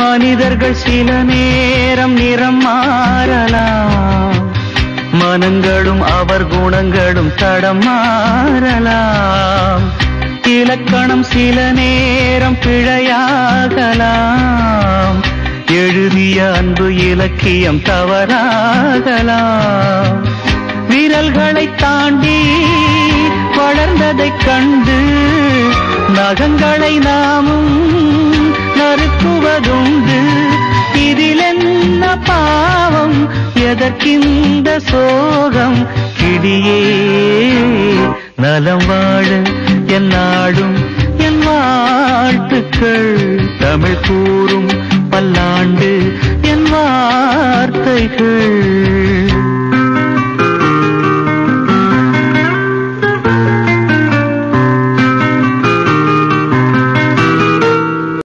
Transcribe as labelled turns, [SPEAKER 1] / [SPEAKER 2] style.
[SPEAKER 1] மனிதர்கள் சில நேரம் நிறம் மாறலாம் மனங்களும் அவர் குணங்களும் தடம் மாறலாம் இலக்கணம் சில நேரம் பிழையாகலாம் எழுதிய அன்பு இலக்கியம் தவறாகலாம் விரல்களை தாண்டி வளர்ந்ததைக் கண்டு நகங்களை நாமும் நறுக்குவதுண்டு இதில் என்ன பாவம் எதற்கிந்த சோகம் கிடியே நலம் வாழ என் நாடும் என் வாழ்த்துக்கள் தமிழ் கூறும் பல்லாண்டு என் வார்த்தைகள்